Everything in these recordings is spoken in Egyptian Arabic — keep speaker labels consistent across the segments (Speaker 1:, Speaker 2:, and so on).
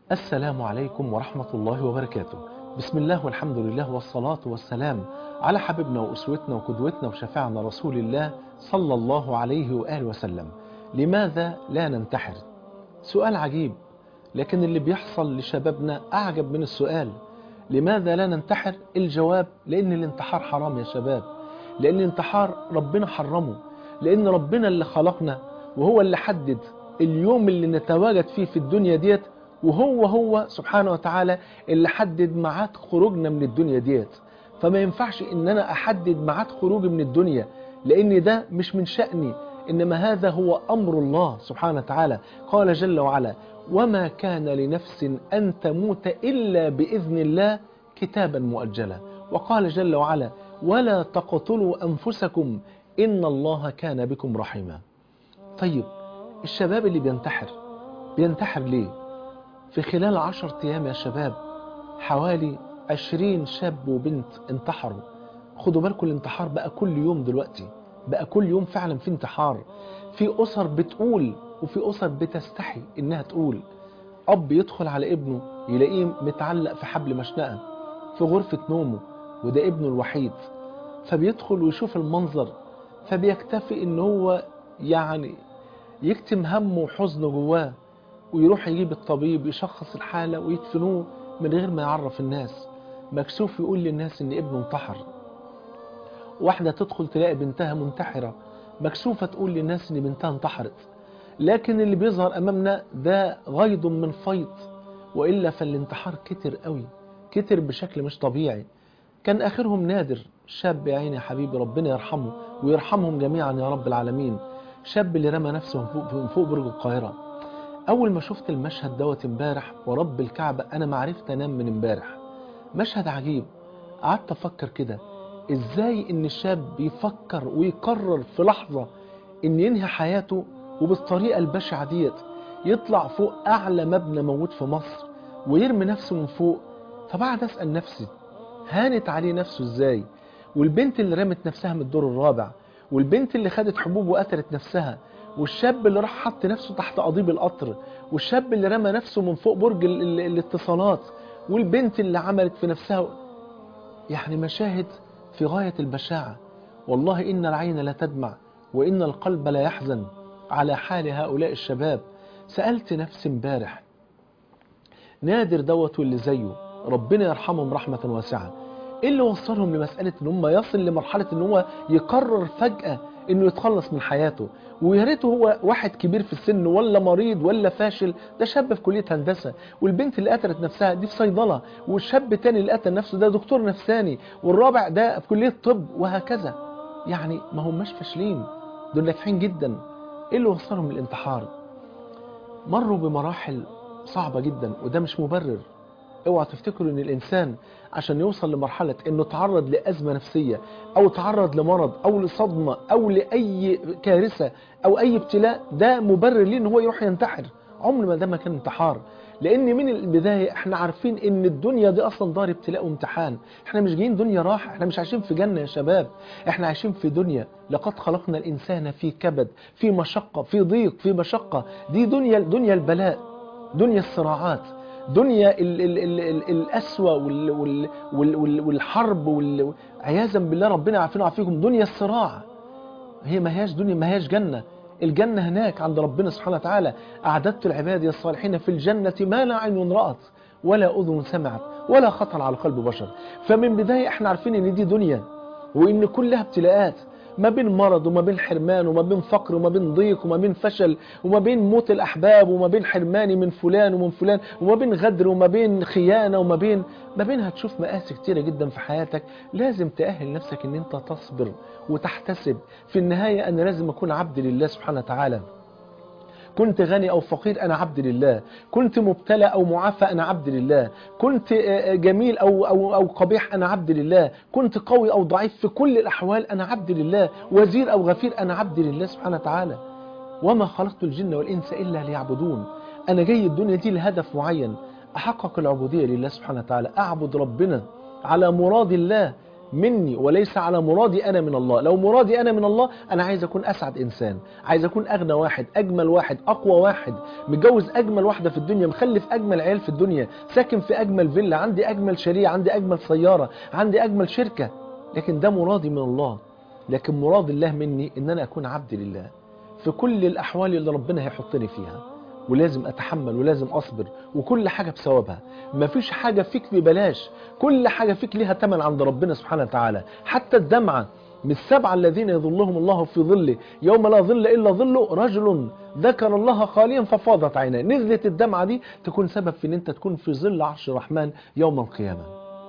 Speaker 1: السلام عليكم ورحمة الله وبركاته بسم الله والحمد لله والصلاة والسلام على حبيبنا وأسوتنا وقدوتنا وشفاعنا رسول الله صلى الله عليه وآله وسلم لماذا لا ننتحر سؤال عجيب لكن اللي بيحصل لشبابنا أعجب من السؤال لماذا لا ننتحر الجواب لأن الانتحار حرام يا شباب لأن الانتحار ربنا حرمه لأن ربنا اللي خلقنا وهو اللي حدد اليوم اللي نتواجد فيه في الدنيا ديت وهو هو سبحانه وتعالى اللي حدد ميعاد خروجنا من الدنيا ديت فما ينفعش ان انا احدد ميعاد خروجي من الدنيا لان ده مش من شأني انما هذا هو امر الله سبحانه وتعالى قال جل وعلا وما كان لنفس ان تموت الا باذن الله كتابا مؤجلا وقال جل وعلا ولا تقتلوا انفسكم ان الله كان بكم رحيما طيب الشباب اللي بينتحر بينتحر ليه في خلال عشر أيام يا شباب حوالي عشرين شاب وبنت انتحروا خدوا بالكم الانتحار بقى كل يوم دلوقتي بقى كل يوم فعلا في انتحار في أسر بتقول وفي أسر بتستحي إنها تقول أب يدخل على ابنه يلاقيه متعلق في حبل مشنقة في غرفة نومه وده ابنه الوحيد فبيدخل ويشوف المنظر فبيكتفي إن هو يعني يكتم همه وحزنه جواه ويروح يجيب الطبيب يشخص الحالة ويدفنوه من غير ما يعرف الناس مكسوف يقول للناس ان ابنه انتحر واحدة تدخل تلاقي بنتها منتحرة مكسوفة تقول للناس ان بنتها انتحرت لكن اللي بيظهر امامنا ده غيض من فيض وإلا فالانتحار كتر قوي كتر بشكل مش طبيعي كان آخرهم نادر شاب يا عيني يا حبيبي ربنا يرحمه ويرحمهم جميعا يا رب العالمين شاب اللي رمى نفسه من فوق, من فوق برج القاهرة أول ما شفت المشهد دوت امبارح ورب الكعبة أنا ما عرفت أنام من امبارح مشهد عجيب قعدت أفكر كده إزاي إن الشاب بيفكر ويقرر في لحظة إن ينهي حياته وبالطريقة البشعة ديت يطلع فوق أعلى مبنى موجود في مصر ويرمي نفسه من فوق فبعد أسأل نفسي هانت عليه نفسه إزاي والبنت اللي رمت نفسها من الدور الرابع والبنت اللي خدت حبوب وقتلت نفسها والشاب اللي راح حط نفسه تحت قضيب القطر والشاب اللي رمى نفسه من فوق برج ال ال الاتصالات والبنت اللي عملت في نفسها يعني مشاهد في غاية البشاعة والله إن العين لا تدمع وإن القلب لا يحزن على حال هؤلاء الشباب سألت نفسي امبارح نادر دوت واللي زيه ربنا يرحمهم رحمة واسعة ايه اللي وصلهم لمسألة ان هم يصل لمرحلة ان هو يقرر فجأة انه يتخلص من حياته ويا ريته هو واحد كبير في السن ولا مريض ولا فاشل ده شاب في كلية هندسة والبنت اللي قتلت نفسها دي في صيدلة والشاب التاني اللي قتل نفسه ده دكتور نفساني والرابع ده في كلية طب وهكذا يعني ما هماش فاشلين دول ناجحين جدا ايه اللي وصلهم للانتحار مروا بمراحل صعبة جدا وده مش مبرر اوعى تفتكروا ان الانسان عشان يوصل لمرحلة انه تعرض لازمة نفسية او تعرض لمرض او لصدمة او لاي كارثة او اي ابتلاء ده مبرر ليه ان هو يروح ينتحر عمر ما ده ما كان انتحار لان من البداية احنا عارفين ان الدنيا دي اصلا دار ابتلاء وامتحان احنا مش جايين دنيا راحة احنا مش عايشين في جنة يا شباب احنا عايشين في دنيا لقد خلقنا الانسان في كبد في مشقة في ضيق في مشقة دي دنيا دنيا البلاء دنيا الصراعات دنيا ال ال ال ال الأسوة وال وال وال والحرب عياذا بالله ربنا عافينا وعافيكم دنيا الصراع هي ما هياش دنيا ما هياش جنة الجنة هناك عند ربنا سبحانه وتعالى أعددت العباد الصالحين في الجنة ما لا عين رأت ولا أذن سمعت ولا خطر على قلب بشر فمن بداية احنا عارفين ان دي دنيا وان كلها ابتلاءات ما بين مرض وما بين حرمان وما بين فقر وما بين ضيق وما بين فشل وما بين موت الأحباب وما بين حرماني من فلان ومن فلان وما بين غدر وما بين خيانة وما بين ما بين هتشوف مآسي كتيرة جدا في حياتك لازم تأهل نفسك ان انت تصبر وتحتسب في النهاية أنا لازم أكون عبد لله سبحانه وتعالى كنت غني أو فقير أنا عبد لله كنت مبتلى أو معافى أنا عبد لله كنت جميل أو, أو, أو قبيح أنا عبد لله كنت قوي أو ضعيف في كل الأحوال أنا عبد لله وزير أو غفير أنا عبد لله سبحانه وتعالى وما خلقت الجن والإنس إلا ليعبدون أنا جاي الدنيا دي لهدف معين أحقق العبودية لله سبحانه وتعالى أعبد ربنا على مراد الله مني وليس على مرادي أنا من الله لو مرادي أنا من الله أنا عايز أكون أسعد إنسان عايز أكون أغنى واحد أجمل واحد أقوى واحد متجوز أجمل واحدة في الدنيا مخلف أجمل عيال في الدنيا ساكن في أجمل فيلا عندي أجمل شريعة عندي أجمل سيارة عندي أجمل شركة لكن ده مرادي من الله لكن مراد الله مني إن أنا أكون عبد لله في كل الأحوال اللي ربنا هيحطني فيها ولازم اتحمل ولازم اصبر وكل حاجه بثوابها مفيش حاجه فيك ببلاش كل حاجه فيك ليها ثمن عند ربنا سبحانه وتعالى حتى الدمعه من السبعه الذين يظلهم الله في ظله يوم لا ظل الا ظله رجل ذكر الله خاليا ففاضت عيناه نزلت الدمعه دي تكون سبب في ان انت تكون في ظل عرش الرحمن يوم القيامه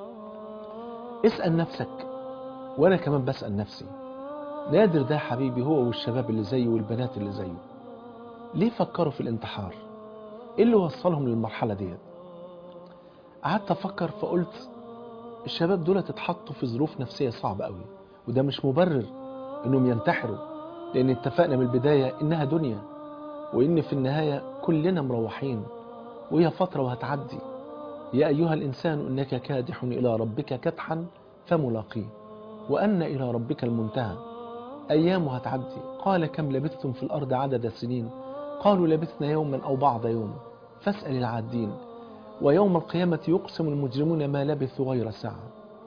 Speaker 1: اسال نفسك وانا كمان بسال نفسي نادر ده حبيبي هو والشباب اللي زيه والبنات اللي زيه ليه فكروا في الانتحار ايه اللي وصلهم للمرحله ديت قعدت افكر فقلت الشباب دول اتحطوا في ظروف نفسيه صعبه قوي وده مش مبرر انهم ينتحروا لان اتفقنا من البدايه انها دنيا وان في النهايه كلنا مروحين وهي فتره وهتعدي يا ايها الانسان انك كادح الى ربك كدحا فملاقيه وان الى ربك المنتهى ايام هتعدي قال كم لبثتم في الارض عدد السنين قالوا لبثنا يوما أو بعض يوم فاسأل العادين ويوم القيامة يقسم المجرمون ما لبثوا غير ساعة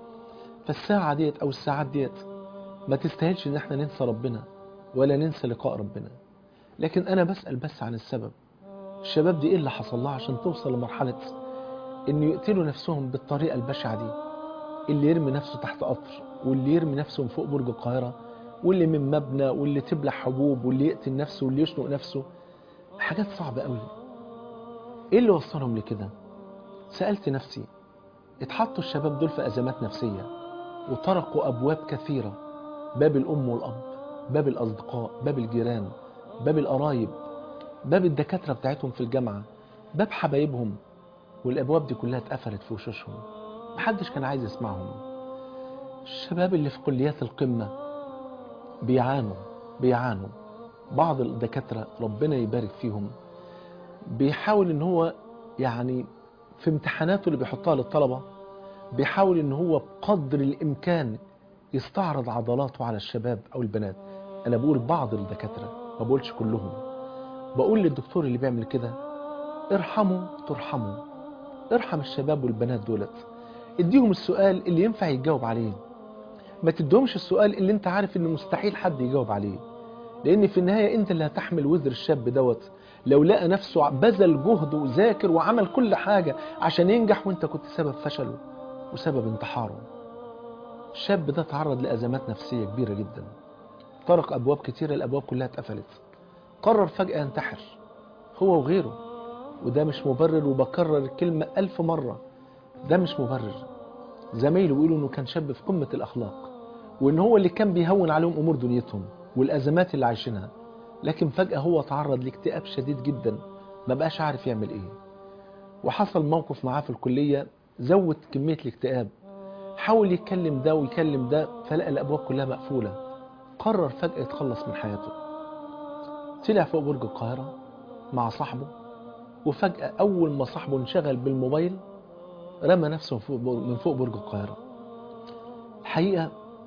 Speaker 1: فالساعة ديت أو الساعات ديت ما تستاهلش إن احنا ننسى ربنا ولا ننسى لقاء ربنا لكن أنا بسأل بس عن السبب الشباب دي إيه اللي حصل لها عشان توصل لمرحلة إن يقتلوا نفسهم بالطريقة البشعة دي اللي يرمي نفسه تحت قطر واللي يرمي نفسه من فوق برج القاهرة واللي من مبنى واللي تبلع حبوب واللي يقتل نفسه واللي يشنق نفسه حاجات صعبة قوي ايه اللي وصلهم لكده سألت نفسي اتحطوا الشباب دول في أزمات نفسية وطرقوا أبواب كثيرة باب الأم والأب باب الأصدقاء باب الجيران باب القرايب باب الدكاترة بتاعتهم في الجامعة باب حبايبهم والأبواب دي كلها اتقفلت في وشوشهم محدش كان عايز يسمعهم الشباب اللي في كليات القمة بيعانوا بيعانوا بعض الدكاترة ربنا يبارك فيهم بيحاول ان هو يعني في امتحاناته اللي بيحطها للطلبة بيحاول ان هو بقدر الامكان يستعرض عضلاته على الشباب او البنات انا بقول بعض الدكاترة ما بقولش كلهم بقول للدكتور اللي بيعمل كده ارحموا ترحموا ارحم الشباب والبنات دولت اديهم السؤال اللي ينفع يتجاوب عليه ما تديهمش السؤال اللي انت عارف ان مستحيل حد يجاوب عليه لان في النهاية انت اللي هتحمل وزر الشاب دوت لو لقى نفسه بذل جهد وذاكر وعمل كل حاجة عشان ينجح وانت كنت سبب فشله وسبب انتحاره الشاب ده تعرض لأزمات نفسية كبيرة جدا طرق أبواب كتيرة الأبواب كلها اتقفلت قرر فجأة ينتحر هو وغيره وده مش مبرر وبكرر الكلمة ألف مرة ده مش مبرر زمايله بيقولوا انه كان شاب في قمة الأخلاق وان هو اللي كان بيهون عليهم أمور دنيتهم والأزمات اللي عايشينها لكن فجأة هو تعرض لاكتئاب شديد جدا ما بقاش عارف يعمل ايه وحصل موقف معاه في الكلية زود كمية الاكتئاب حاول يتكلم ده ويكلم ده فلقى الأبواب كلها مقفولة قرر فجأة يتخلص من حياته طلع فوق برج القاهرة مع صاحبه وفجأة أول ما صاحبه انشغل بالموبايل رمى نفسه من فوق برج القاهرة الحقيقة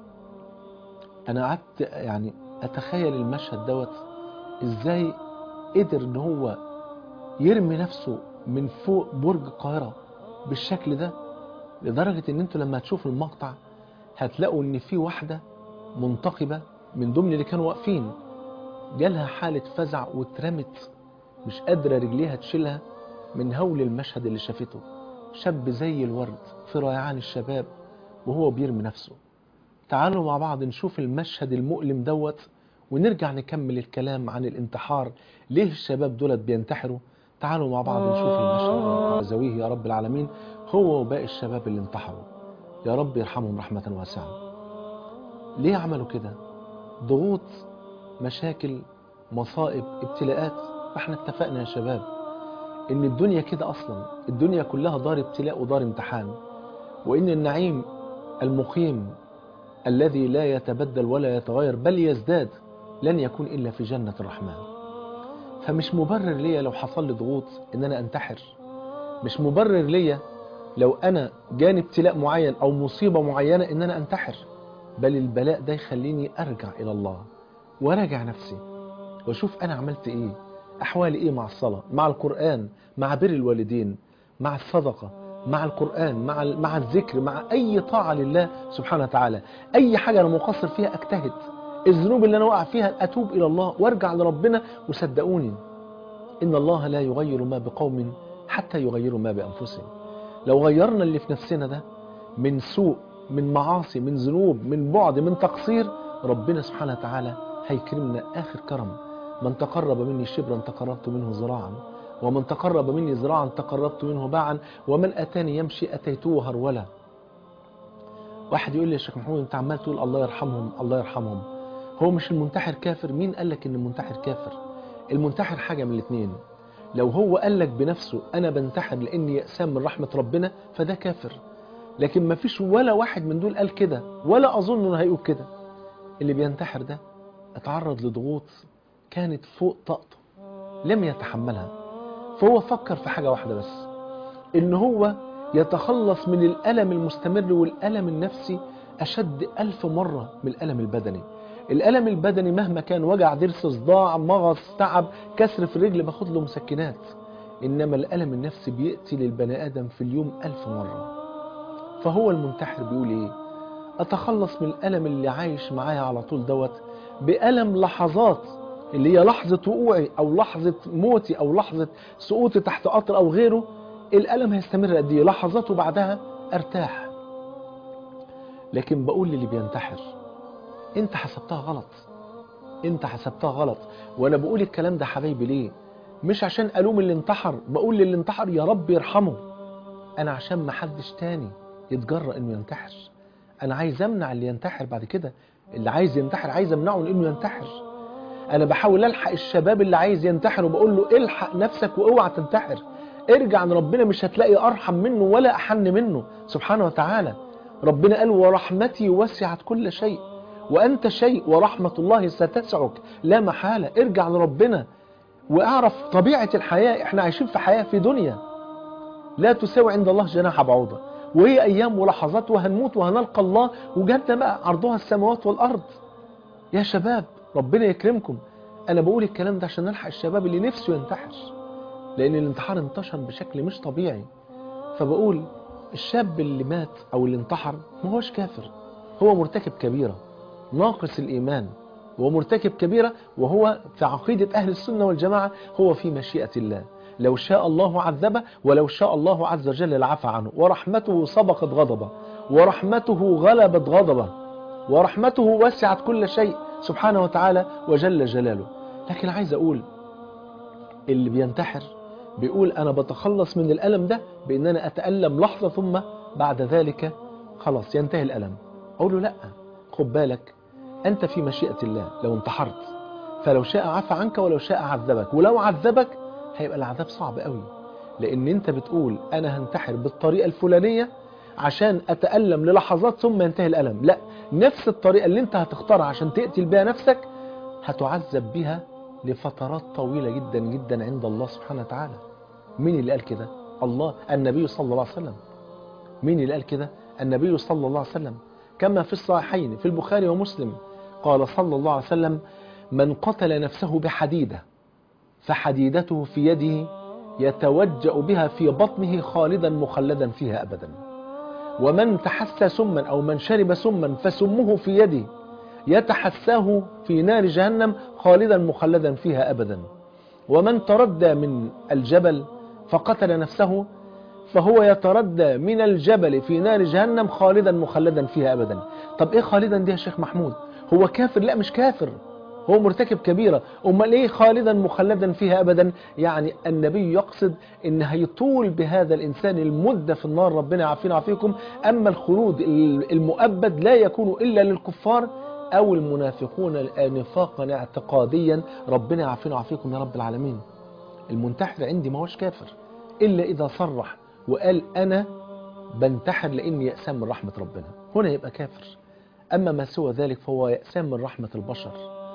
Speaker 1: أنا قعدت يعني أتخيل المشهد دوت إزاي قدر إن هو يرمي نفسه من فوق برج القاهرة بالشكل ده لدرجة إن أنتوا لما تشوفوا المقطع هتلاقوا إن في واحدة منتقبة من ضمن اللي كانوا واقفين جالها حالة فزع واترمت مش قادرة رجليها تشيلها من هول المشهد اللي شافته شاب زي الورد في ريعان الشباب وهو بيرمي نفسه تعالوا مع بعض نشوف المشهد المؤلم دوت ونرجع نكمل الكلام عن الانتحار ليه الشباب دولت بينتحروا تعالوا مع بعض نشوف المشهد زويه يا رب العالمين هو وباقي الشباب اللي انتحروا يا رب يرحمهم رحمة واسعة ليه عملوا كده ضغوط مشاكل مصائب ابتلاءات فاحنا اتفقنا يا شباب ان الدنيا كده اصلا الدنيا كلها دار ابتلاء ودار امتحان وان النعيم المقيم الذي لا يتبدل ولا يتغير بل يزداد لن يكون الا في جنة الرحمن فمش مبرر ليا لو حصل لي ضغوط ان انا انتحر مش مبرر ليا لو انا جاني ابتلاء معين او مصيبة معينة ان انا انتحر بل البلاء ده يخليني ارجع الى الله وراجع نفسي واشوف انا عملت ايه احوالي ايه مع الصلاة مع القرآن مع بر الوالدين مع الصدقة مع القرآن مع مع الذكر مع اي طاعة لله سبحانه وتعالى اي حاجة انا مقصر فيها اجتهد الذنوب اللي انا واقع فيها اتوب الى الله وارجع لربنا وصدقوني ان الله لا يغير ما بقوم حتى يغيروا ما بانفسهم لو غيرنا اللي في نفسنا ده من سوء من معاصي من ذنوب من بعد من تقصير ربنا سبحانه وتعالى هيكرمنا آخر كرم من تقرب مني شبرا تقربت منه ذراعا ومن تقرب مني ذراعا تقربت منه باعا ومن أتاني يمشي أتيته هرولا واحد يقول لي يا شيخ محمود انت عمال تقول الله يرحمهم الله يرحمهم هو مش المنتحر كافر مين قال لك ان المنتحر كافر المنتحر حاجة من الاثنين لو هو قال لك بنفسه انا بنتحر لاني يأسام من رحمة ربنا فده كافر لكن ما فيش ولا واحد من دول قال كده ولا اظن انه هيقول كده اللي بينتحر ده اتعرض لضغوط كانت فوق طاقته لم يتحملها فهو فكر في حاجة واحدة بس ان هو يتخلص من الألم المستمر والألم النفسي أشد ألف مرة من الألم البدني الألم البدني مهما كان وجع ضرس صداع مغص تعب كسر في الرجل باخد له مسكنات إنما الألم النفسي بيقتل البني آدم في اليوم ألف مرة فهو المنتحر بيقول إيه أتخلص من الألم اللي عايش معايا على طول دوت بألم لحظات اللي هي لحظة وقوعي أو لحظة موتي أو لحظة سقوطي تحت قطر أو غيره الألم هيستمر قد إيه لحظات وبعدها أرتاح لكن بقول للي بينتحر أنت حسبتها غلط أنت حسبتها غلط وأنا بقول الكلام ده حبايبي ليه مش عشان ألوم اللي انتحر بقول للي انتحر يا رب يرحمه أنا عشان ما حدش تاني يتجرأ إنه ينتحر أنا عايز أمنع اللي ينتحر بعد كده اللي عايز ينتحر عايز أمنعه من إنه ينتحر أنا بحاول ألحق الشباب اللي عايز ينتحر وبقول له الحق نفسك وأوعى تنتحر ارجع عن ربنا مش هتلاقي أرحم منه ولا أحن منه سبحانه وتعالى ربنا قال ورحمتي وسعت كل شيء وأنت شيء ورحمة الله ستسعك لا محالة ارجع لربنا واعرف طبيعة الحياة احنا عايشين في حياة في دنيا لا تساوي عند الله جناح بعوضة وهي أيام ولحظات وهنموت وهنلقى الله وجنة بقى عرضها السماوات والأرض يا شباب ربنا يكرمكم أنا بقول الكلام ده عشان نلحق الشباب اللي نفسه ينتحر لأن الانتحار انتشر بشكل مش طبيعي فبقول الشاب اللي مات أو اللي انتحر ما هوش كافر هو مرتكب كبيرة ناقص الإيمان وهو مرتكب كبيرة وهو في عقيدة أهل السنة والجماعة هو في مشيئة الله لو شاء الله عذبه ولو شاء الله عز وجل العفى عنه ورحمته سبقت غضبه ورحمته غلبت غضبه ورحمته وسعت كل شيء سبحانه وتعالى وجل جلاله لكن عايز أقول اللي بينتحر بيقول أنا بتخلص من الألم ده بأن أنا أتألم لحظة ثم بعد ذلك خلاص ينتهي الألم أقول له لا خد بالك أنت في مشيئة الله لو انتحرت فلو شاء عفى عنك ولو شاء عذبك ولو عذبك هيبقى العذاب صعب قوي لأن أنت بتقول أنا هنتحر بالطريقة الفلانية عشان أتألم للحظات ثم ينتهي الألم لا نفس الطريقة اللي أنت هتختارها عشان تقتل بها نفسك هتعذب بها لفترات طويلة جدا جدا عند الله سبحانه وتعالى مين اللي قال كده الله النبي صلى الله عليه وسلم مين اللي قال كده النبي صلى الله عليه وسلم كما في الصحيحين في البخاري ومسلم قال صلى الله عليه وسلم من قتل نفسه بحديدة فحديدته في يده يتوجأ بها في بطنه خالدا مخلدا فيها أبدا ومن تحسى سما أو من شرب سما فسمه في يده يتحساه في نار جهنم خالدا مخلدا فيها أبدا ومن تردى من الجبل فقتل نفسه فهو يتردى من الجبل في نار جهنم خالدا مخلدا فيها أبدا طب إيه خالدا دي يا شيخ محمود هو كافر لا مش كافر هو مرتكب كبيرة أمال إيه خالدا مخلدا فيها أبدا يعني النبي يقصد إن هيطول بهذا الإنسان المدة في النار ربنا يعافينا ويعافيكم أما الخلود المؤبد لا يكون إلا للكفار أو المنافقون نفاقا اعتقاديا ربنا يعافينا ويعافيكم يا رب العالمين المنتحر عندي ما هوش كافر إلا إذا صرح وقال أنا بنتحر لأني يأسام من رحمة ربنا هنا يبقى كافر أما ما سوى ذلك فهو يأسام من رحمة البشر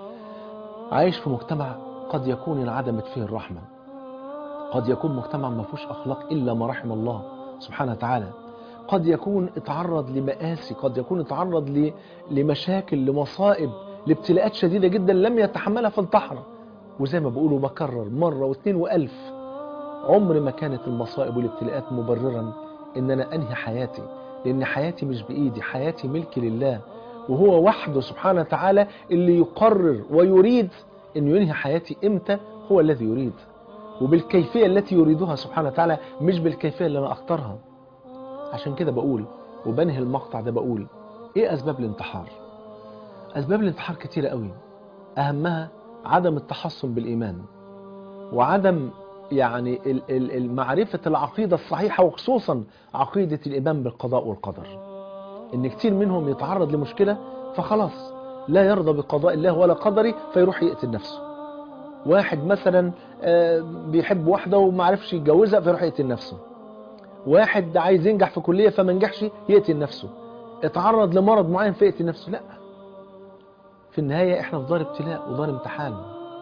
Speaker 1: عايش في مجتمع قد يكون انعدمت فيه الرحمة قد يكون مجتمع ما فيهوش أخلاق إلا ما رحم الله سبحانه وتعالى قد يكون اتعرض لمآسي قد يكون اتعرض ل... لمشاكل لمصائب لابتلاءات شديدة جدا لم يتحملها فانتحر وزي ما بقولوا بكرر مرة واثنين وألف عمر ما كانت المصائب والابتلاءات مبررا ان انا انهي حياتي لان حياتي مش بايدي حياتي ملك لله وهو وحده سبحانه وتعالى اللي يقرر ويريد انه ينهي حياتي امتى هو الذي يريد وبالكيفية التي يريدها سبحانه وتعالى مش بالكيفية اللي انا اختارها عشان كده بقول وبنهي المقطع ده بقول ايه اسباب الانتحار اسباب الانتحار كتيرة قوي اهمها عدم التحصن بالايمان وعدم يعني ال- ال- ال- معرفة العقيدة الصحيحة وخصوصا عقيدة الإيمان بالقضاء والقدر إن كتير منهم يتعرض لمشكلة فخلاص لا يرضى بقضاء الله ولا قدره فيروح يقتل نفسه واحد مثلا آه، بيحب واحدة ومعرفش يتجوزها فيروح يقتل نفسه واحد عايز ينجح في كلية فما نجحش يقتل نفسه اتعرض لمرض معين فيقتل نفسه لا في النهاية احنا في دار ابتلاء ودار امتحان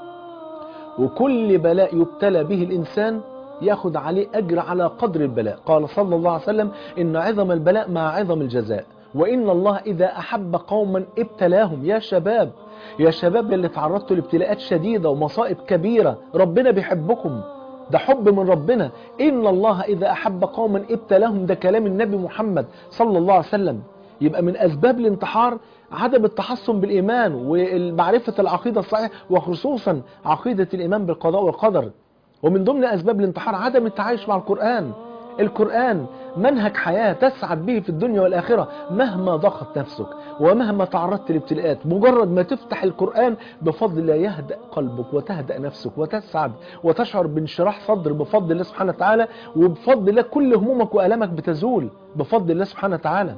Speaker 1: وكل بلاء يبتلى به الإنسان ياخد عليه أجر على قدر البلاء قال صلى الله عليه وسلم إن عظم البلاء مع عظم الجزاء وإن الله إذا أحب قوما ابتلاهم يا شباب يا شباب اللي تعرضتوا لابتلاءات شديدة ومصائب كبيرة ربنا بيحبكم ده حب من ربنا إن الله إذا أحب قوما ابتلاهم ده كلام النبي محمد صلى الله عليه وسلم يبقى من أسباب الانتحار عدم التحصن بالإيمان ومعرفة العقيدة الصحيحة وخصوصا عقيدة الإيمان بالقضاء والقدر ومن ضمن أسباب الانتحار عدم التعايش مع القرآن القرآن منهج حياة تسعد به في الدنيا والآخرة مهما ضغط نفسك ومهما تعرضت لابتلاءات مجرد ما تفتح القرآن بفضل الله يهدأ قلبك وتهدأ نفسك وتسعد وتشعر بانشراح صدر بفضل الله سبحانه وتعالى وبفضل الله كل همومك وألمك بتزول بفضل الله سبحانه وتعالى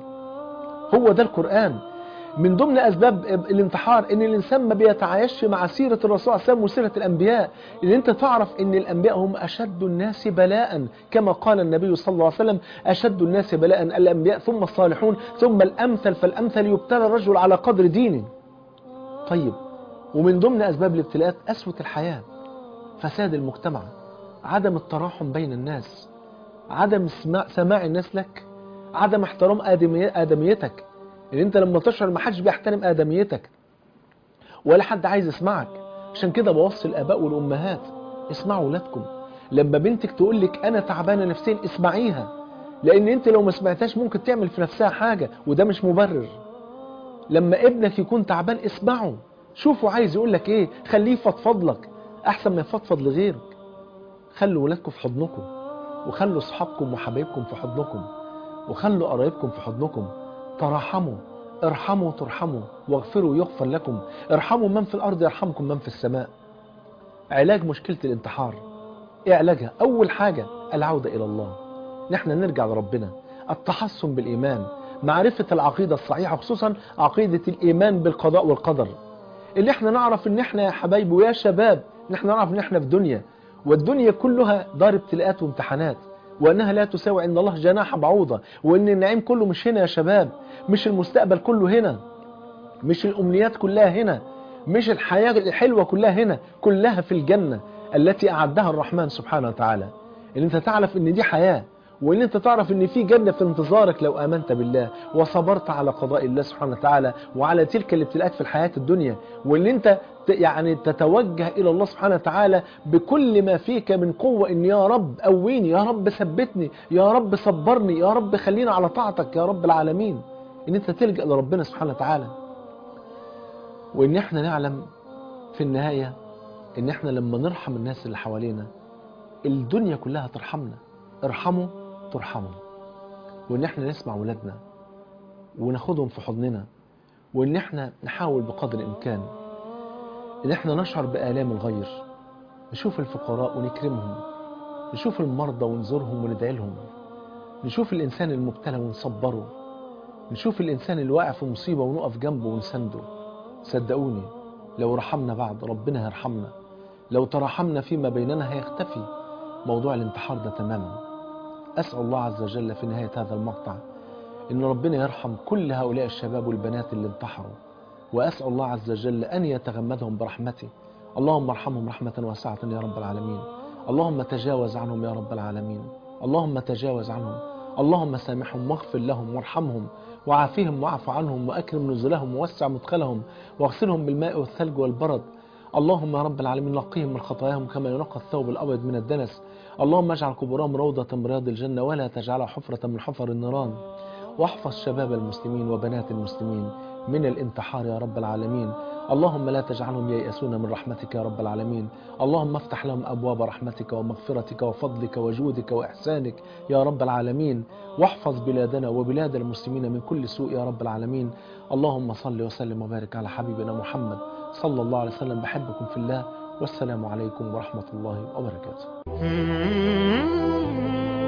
Speaker 1: هو ده القرآن من ضمن أسباب الانتحار إن الإنسان ما بيتعايش مع سيرة الرسول صلى الله عليه وسلم وسيرة الأنبياء إن أنت تعرف إن الأنبياء هم أشد الناس بلاء كما قال النبي صلى الله عليه وسلم أشد الناس بلاء الأنبياء ثم الصالحون ثم الأمثل فالأمثل يبتلى الرجل على قدر دينه طيب ومن ضمن أسباب الابتلاءات أسوة الحياة فساد المجتمع عدم التراحم بين الناس عدم سماع, سماع الناس لك عدم احترام آدمي- آدميتك ان انت لما تشعر ما حدش بيحترم آدميتك ولا حد عايز يسمعك عشان كده بوصي الآباء والأمهات اسمعوا ولادكم لما بنتك تقول لك أنا تعبانة نفسيا اسمعيها لأن أنت لو ما سمعتهاش ممكن تعمل في نفسها حاجة وده مش مبرر لما ابنك يكون تعبان اسمعه شوفوا عايز يقول لك ايه خليه يفضفض لك احسن ما يفضفض لغيرك خلوا ولادكم في حضنكم وخلوا اصحابكم وحبايبكم في حضنكم وخلوا قرايبكم في حضنكم تراحموا ارحموا ترحموا واغفروا يغفر لكم ارحموا من في الارض يرحمكم من في السماء علاج مشكلة الانتحار ايه علاجها اول حاجة العودة الى الله نحن نرجع لربنا التحصن بالايمان معرفة العقيدة الصحيحة خصوصا عقيدة الايمان بالقضاء والقدر اللي احنا نعرف ان احنا يا حبايبي ويا شباب ان احنا نعرف ان احنا في دنيا والدنيا كلها دار ابتلاءات وامتحانات وانها لا تساوي عند الله جناح بعوضة وان النعيم كله مش هنا يا شباب مش المستقبل كله هنا مش الامنيات كلها هنا مش الحياة الحلوة كلها هنا كلها في الجنة التي اعدها الرحمن سبحانه وتعالى ان انت تعرف ان دي حياة وان انت تعرف ان في جنة في انتظارك لو امنت بالله وصبرت على قضاء الله سبحانه وتعالى وعلى تلك الابتلاءات في الحياة الدنيا وان انت ت- يعني تتوجه الى الله سبحانه وتعالى بكل ما فيك من قوة ان يا رب قويني يا رب ثبتني يا رب صبرني يا رب خلينا على طاعتك يا رب العالمين ان انت تلجأ لربنا سبحانه وتعالى وان احنا نعلم في النهاية ان احنا لما نرحم الناس اللي حوالينا الدنيا كلها ترحمنا ارحموا ترحموا وان احنا نسمع ولادنا وناخدهم في حضننا وان احنا نحاول بقدر الامكان ان احنا نشعر بآلام الغير نشوف الفقراء ونكرمهم نشوف المرضى ونزورهم وندعي لهم نشوف الانسان المبتلى ونصبره نشوف الانسان اللي واقع في مصيبة ونقف جنبه ونسنده صدقوني لو رحمنا بعض ربنا هيرحمنا لو تراحمنا فيما بيننا هيختفي موضوع الانتحار ده تماما أسأل الله عز وجل في نهاية هذا المقطع إن ربنا يرحم كل هؤلاء الشباب والبنات اللي انتحروا وأسأل الله عز وجل أن يتغمدهم برحمته اللهم ارحمهم رحمة واسعة يا رب العالمين اللهم تجاوز عنهم يا رب العالمين اللهم تجاوز عنهم اللهم سامحهم واغفر لهم وارحمهم وعافهم واعف عنهم وأكرم نزلهم ووسع مدخلهم واغسلهم بالماء والثلج والبرد اللهم يا رب العالمين نقيهم من خطاياهم كما ينقى الثوب الأبيض من الدنس اللهم اجعل قبورهم روضة من رياض الجنة ولا تجعلها حفرة من حفر النيران واحفظ شباب المسلمين وبنات المسلمين من الانتحار يا رب العالمين اللهم لا تجعلهم ييأسون من رحمتك يا رب العالمين اللهم افتح لهم أبواب رحمتك ومغفرتك وفضلك وجودك وإحسانك يا رب العالمين واحفظ بلادنا وبلاد المسلمين من كل سوء يا رب العالمين اللهم صل وسلم وبارك على حبيبنا محمد صلى الله عليه وسلم بحبكم في الله والسلام عليكم ورحمة الله وبركاته